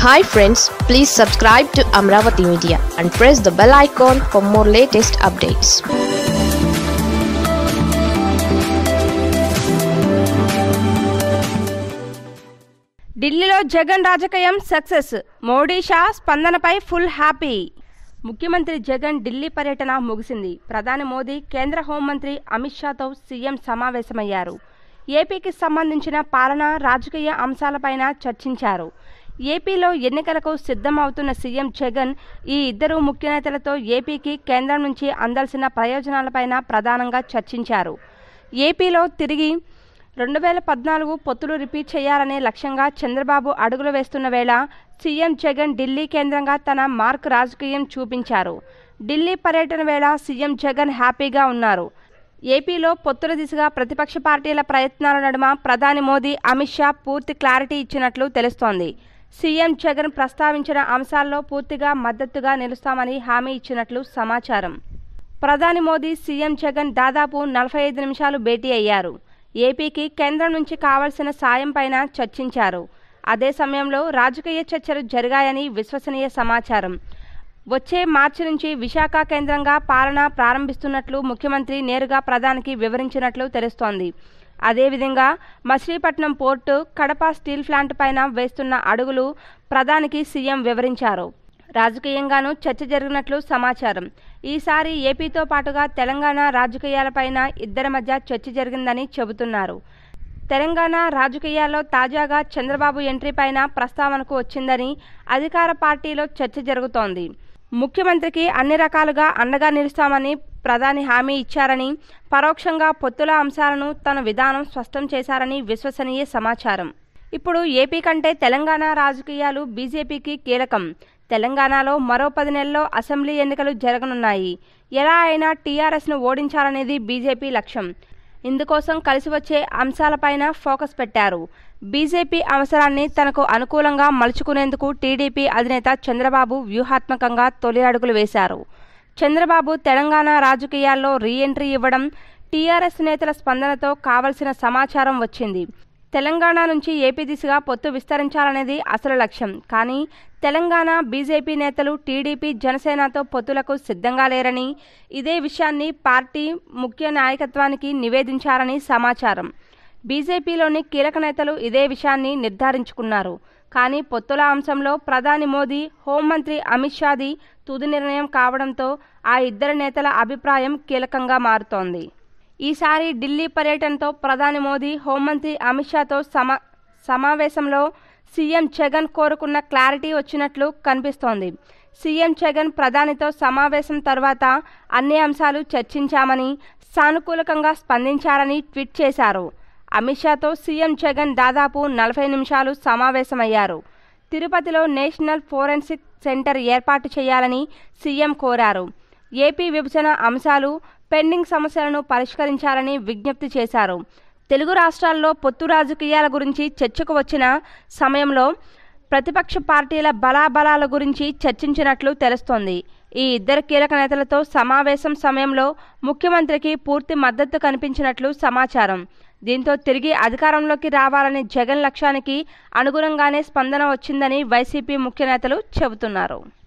hi friends please subscribe to Amaravati media and press the bell icon for more latest updates ఢిల్లీలో జగన్ రాజకీయం success Modi Shah స్పందనపై full happy ముఖ్యమంత్రి జగన్ ఢిల్లీ పర్యటన ముగిసింది ప్రధాని మోదీ కేంద్ర హోంమంత్రి అమిత్ షాతో సీఎం సమావేశమయ్యారు ఏపీకి సంబంధించిన పాలన రాజకీయ అంశాలపైన చర్చించారు ఏపీలో ఎన్నికలకు సిద్ధం అవుతున్న సీఎం జగన్ ఈ ఇద్దరు ముఖ్య నేతలతో ఏపీకి కేంద్రం నుంచి అందాల్సిన ప్రయోజనాలపైన ప్రధానంగా చర్చించారు ఏపీలో తిరిగి రెండు వేల పద్నాలుగు పొత్తులు రిపీట్ చేయాలనే లక్ష్యంగా చంద్రబాబు అడుగులు వేస్తున్న వేళ సీఎం జగన్ ఢిల్లీ కేంద్రంగా తన మార్క్ రాజకీయం చూపించారు ఢిల్లీ పర్యటన వేళ సీఎం జగన్ హ్యాపీగా ఉన్నారు ఏపీలో పొత్తుల దిశగా ప్రతిపక్ష పార్టీల ప్రయత్నాల నడుమ ప్రధాని మోదీ అమిత్ షా పూర్తి క్లారిటీ ఇచ్చినట్లు తెలుస్తోంది సీఎం జగన్ ప్రస్తావించిన అంశాల్లో పూర్తిగా మద్దతుగా నిలుస్తామని హామీ ఇచ్చినట్లు సమాచారం ప్రధాని మోదీ సీఎం జగన్ దాదాపు నలభై ఐదు నిమిషాలు భేటీ అయ్యారు ఏపీకి కేంద్రం నుంచి కావలసిన సాయం పైన చర్చించారు అదే సమయంలో రాజకీయ చర్చలు జరిగాయని విశ్వసనీయ సమాచారం వచ్చే మార్చి నుంచి విశాఖ కేంద్రంగా పాలన ప్రారంభిస్తున్నట్లు ముఖ్యమంత్రి నేరుగా ప్రధానికి వివరించినట్లు తెలుస్తోంది అదేవిధంగా Machilipatnam port Kadapa steel plant పైన వేస్తున్న అడుగులు ప్రధానికి సీఎం వివరించారు రాజకీయంగానూ చర్చ జరిగినట్లు సమాచారం ఈసారి ఏపీతో పాటుగా తెలంగాణ రాజకీయాలపైన ఇద్దరి మధ్య చర్చ జరిగిందని చెబుతున్నారు తెలంగాణ రాజకీయాల్లో తాజాగా చంద్రబాబు ఎంట్రీ పైన ప్రస్తావనకు వచ్చిందని అధికార పార్టీలో చర్చ జరుగుతోంది ముఖ్యమంత్రికి అన్ని రకాలుగా అండగా నిలుస్తామని ప్రధాని హామీ ఇచ్చారని పరోక్షంగా పొత్తుల అంశాలను తన విధానం స్పష్టం చేశారని విశ్వసనీయ సమాచారం ఇప్పుడు ఏపీ కంటే తెలంగాణ రాజకీయాలు బీజేపీకి కీలకం తెలంగాణలో మరో పది నెలల్లో అసెంబ్లీ ఎన్నికలు జరగనున్నాయి ఎలా అయినా టీఆర్ఎస్ను ఓడించాలనేది బీజేపీ లక్ష్యం ఇందుకోసం కలిసి వచ్చే అంశాలపైన ఫోకస్ పెట్టారు బీజేపీ అవసరాన్ని తనకు అనుకూలంగా మలుచుకునేందుకు టీడీపీ అధినేత చంద్రబాబు వ్యూహాత్మకంగా తొలి అడుగులు వేశారు చంద్రబాబు తెలంగాణ రాజకీయాల్లో రీఎంట్రీ ఇవ్వడం టీఆర్ఎస్ నేతల స్పందనతో కావలసిన సమాచారం వచ్చింది తెలంగాణ నుంచి ఏపీ దిశగా పొత్తు విస్తరించాలనేది అసలు లక్ష్యం కానీ తెలంగాణ బీజేపీ నేతలు టీడీపీ జనసేనతో పొత్తులకు సిద్ధంగా లేరని ఇదే విషయాన్ని పార్టీ ముఖ్య నాయకత్వానికి నివేదించారని సమాచారం బీజేపీలోని కీలక నేతలు ఇదే విషయాన్ని నిర్ధారించుకున్నారు కానీ పొత్తుల అంశంలో ప్రధాని మోదీ హోంమంత్రి అమిత్ షాది తుది నిర్ణయం కావడంతో ఆ ఇద్దరు నేతల అభిప్రాయం కీలకంగా మారుతోంది ఈసారి ఢిల్లీ పర్యటనతో ప్రధాని మోదీ హోంమంత్రి అమిత్ షాతో సమా సమావేశంలో సీఎం జగన్ కోరుకున్న క్లారిటీ వచ్చినట్లు కనిపిస్తోంది సీఎం జగన్ ప్రధానితో సమావేశం తర్వాత అన్ని అంశాలు చర్చించామని సానుకూలకంగా స్పందించారని ట్వీట్ చేశారు అమిత్ షాతో సీఎం జగన్ దాదాపు నలభై నిమిషాలు సమావేశమయ్యారు తిరుపతిలో నేషనల్ ఫోరెన్సిక్ సెంటర్ ఏర్పాటు చేయాలని సీఎం కోరారు ఏపీ విభజన అంశాలు పెండింగ్ సమస్యలను పరిష్కరించాలని విజ్ఞప్తి చేశారు తెలుగు రాష్ట్రాల్లో పొత్తు రాజకీయాల గురించి చర్చకు వచ్చిన సమయంలో ప్రతిపక్ష పార్టీల బలాబలాల గురించి చర్చించినట్లు తెలుస్తోంది ఈ ఇద్దరు కీలక నేతలతో సమావేశం సమయంలో ముఖ్యమంత్రికి పూర్తి మద్దతు కనిపించినట్లు సమాచారం దీంతో తిరిగి అధికారంలోకి రావాలని జగన్ లక్ష్యానికి అనుగుణంగానే స్పందన వచ్చిందని వైసీపీ ముఖ్య నేతలు చెబుతున్నారు